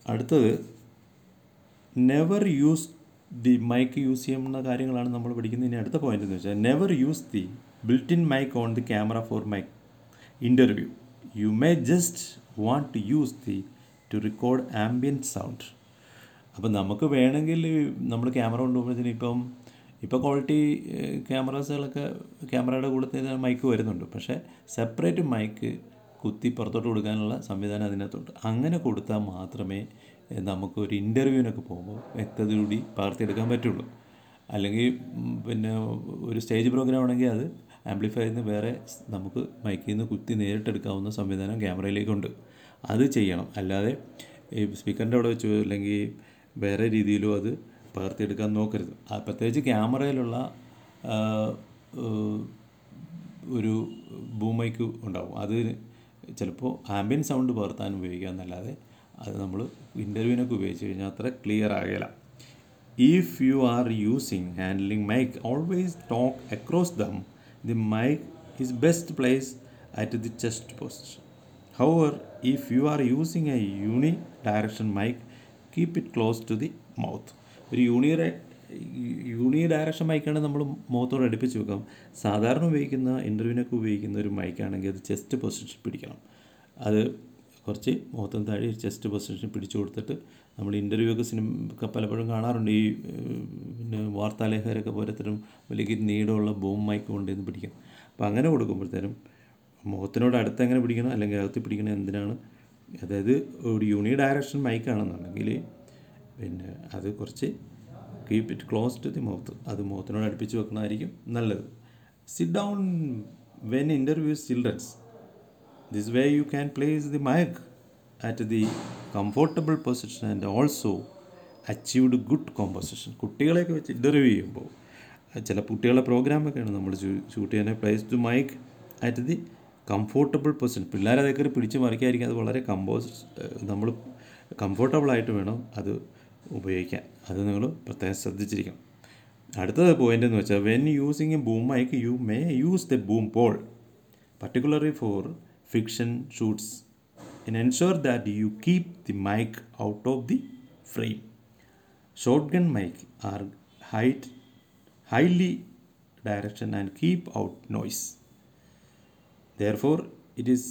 അടുത്തത് never use the mic use ചെയ്യുന്ന കാര്യങ്ങളാണ് നമ്മൾ പഠിക്കുന്നത് ഇനി അടുത്ത പോയിന്റ് എന്ന് വെച്ചാൽ never use the built in mic on the camera for mic interview you may just want to use the to record ambient sound അപ്പം നമുക്ക് വേണമെങ്കിൽ നമ്മൾ ക്യാമറ കൊണ്ടുപോകുമ്പോഴത്തേന് ഇപ്പം ഇപ്പോൾ ക്വാളിറ്റി ക്യാമറാസുകളൊക്കെ ക്യാമറയുടെ കൂടെ തന്നെ മൈക്ക് വരുന്നുണ്ട് പക്ഷേ സെപ്പറേറ്റ് മൈക്ക് കുത്തി പുറത്തോട്ട് കൊടുക്കാനുള്ള സംവിധാനം അതിനകത്തുണ്ട് അങ്ങനെ കൊടുത്താൽ മാത്രമേ എഹ്, നമുക്ക് ഒരു ഇൻ്റർവ്യൂവിനൊക്കെ പോകുമ്പോൾ വ്യക്തതയോടി പകർത്തിയെടുക്കാൻ പറ്റുള്ളൂ അല്ലെങ്കിൽ ഉം, പിന്നെ ഒരു സ്റ്റേജ് പ്രോഗ്രാം ആണെങ്കിൽ അത് ആംപ്ലിഫൈ നിന്ന് വേറെ സ് നമുക്ക് മൈക്കിൽ നിന്ന് കുത്തി നേരിട്ടെടുക്കാവുന്ന സംവിധാനം ക്യാമറയിലേക്കുണ്ട് അത് ചെയ്യണം അല്ലാതെ ഈ സ്പീക്കറിൻ്റെ അവിടെ വെച്ചോ അല്ലെങ്കിൽ വേറെ രീതിയിലോ അത് പകർത്തിയെടുക്കാൻ നോക്കരുത് ആ പ്രത്യേകിച്ച് ക്യാമറയിലുള്ള ആ, ഏഹ്, ഒരു ബൂമൈക്ക് ഉണ്ടാവും അത് ചിലപ്പോൾ ആംബിയൻ സൗണ്ട് പകർത്താൻ ഉപയോഗിക്കുക എന്നല്ലാതെ അത് നമ്മൾ ഇൻ്റർവ്യൂവിനൊക്കെ ഉപയോഗിച്ച് കഴിഞ്ഞാൽ അത്ര ക്ലിയർ ആകില്ല If you are using handling mic, always talk across them. The mic is best placed at the chest position. However, if you are using a unidirection mic, keep it close to the mouth. ഒരു യൂണി യൂണി direction മൈക്കാണ് നമ്മൾ മുഖത്തോട് അടുപ്പിച്ച് വെക്കാം സാധാരണ ഉപയോഗിക്കുന്ന ഇൻ്റർവ്യൂവിനൊക്കെ ഉപയോഗിക്കുന്ന ഒരു മൈക്കാണെങ്കിൽ അത് ചെസ്റ്റ് പൊസിഷൻ പിടിക്കണം അത് കുറച്ച് മുഖത്തും താഴെ ചെസ്റ്റ് പൊസിഷൻ പിടിച്ചു കൊടുത്തിട്ട് നമ്മൾ ഇൻ്റർവ്യൂ ഒക്കെ സിനിമ ഒക്കെ പലപ്പോഴും കാണാറുണ്ട് ഈ ഏഹ്, പിന്നെ വാർത്താലേഖകരൊക്കെ പോലത്തരം വലിയ നീളമുള്ള ബോം മൈക്ക് കൊണ്ടുവന്ന് പിടിക്കും അപ്പോൾ അങ്ങനെ കൊടുക്കുമ്പോഴത്തേനും മുഖത്തിനോട് അടുത്ത് എങ്ങനെ പിടിക്കണം അല്ലെങ്കിൽ അകത്ത് പിടിക്കണം എന്തിനാണ് അതായത് ഒരു യൂണി ഡയറക്ഷൻ മൈക്കാണെന്നുണ്ടെങ്കിൽ പിന്നെ അത് കുറച്ച് keep it close to the mouth അത് മുഖത്തിനോട് അടുപ്പിച്ച് വെക്കണമായിരിക്കും നല്ലത് sit down when interviews children's This way you can place the mic at the comfortable position and also achieved good composition. കുട്ടികളെയൊക്കെ വെച്ച് ഇൻ്റർവ്യൂ ചെയ്യുമ്പോൾ ചില കുട്ടികളുടെ പ്രോഗ്രാമൊക്കെയാണ് നമ്മൾ ഷൂട്ട് ചെയ്യാൻ place to mic at the comfortable position പിള്ളേരെ അതൊക്കെ പിടിച്ച് മറിക്കാതിരിക്കാൻ അത് വളരെ കമ്പോസ് നമ്മൾ കംഫോർട്ടബിളായിട്ട് വേണം അത് ഉപയോഗിക്കാൻ അത് നിങ്ങൾ പ്രത്യേകം ശ്രദ്ധിച്ചിരിക്കണം അടുത്തത് പോയിന്റ് എന്ന് വെച്ചാൽ when using a boom mic you may use the boom pole particularly for fiction shoots and ensure that you keep the mic out of the frame. Shotgun mic are height, highly direction and keep out noise. Therefore, it is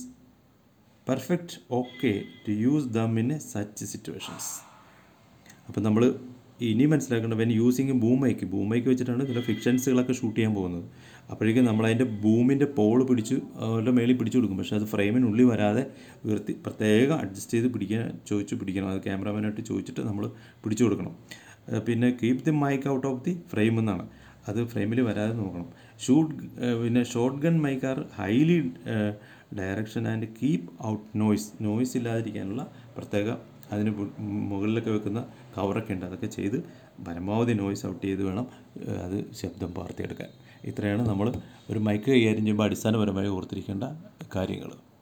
perfect okay to use them in such situations. അപ്പം നമ്മൾ ഇനി മനസ്സിലാക്കേണ്ടത് when using ബൂമൈക്ക് ബൂമൈക്ക് വെച്ചിട്ടാണ് ചില ഫിക്ഷൻസുകളൊക്കെ shoot ചെയ്യാൻ പോകുന്നത് അപ്പോഴേക്കും നമ്മൾ അതിൻ്റെ ബൂമിൻ്റെ പോള് പിടിച്ച് അവരുടെ മേളിൽ പിടിച്ചു കൊടുക്കും പക്ഷേ അത് ഫ്രെയിമിനുള്ളിൽ വരാതെ ഉയർത്തി പ്രത്യേകം അഡ്ജസ്റ്റ് ചെയ്ത് പിടിക്കാൻ ചോദിച്ച് പിടിക്കണം അത് ക്യാമറാമാനായിട്ട് ചോദിച്ചിട്ട് നമ്മൾ പിടിച്ചു കൊടുക്കണം ഏഹ് പിന്നെ keep the mic out of the frame എന്നാണ് അത് ഫ്രെയിമിൽ വരാതെ നോക്കണം ഷൂട്ട് പിന്നെ shotgun mic are highly direction and keep out noise noise ഇല്ലാതിരിക്കാനുള്ള പ്രത്യേക അതിന് പു- മുകളിലൊക്കെ വെക്കുന്ന കവറൊക്കെ ഉണ്ട് അതൊക്കെ ചെയ്ത് പരമാവധി നോയ്സ് ഔട്ട് ചെയ്ത് വേണം ഏഹ്, അത് ശബ്ദം പകർത്തിയെടുക്കാൻ ഇത്രയാണ് നമ്മൾ ഒരു മൈക്ക് കൈകാര്യം ചെയ്യുമ്പോൾ അടിസ്ഥാനപരമായി ഓർത്തിരിക്കേണ്ട കാര്യങ്ങൾ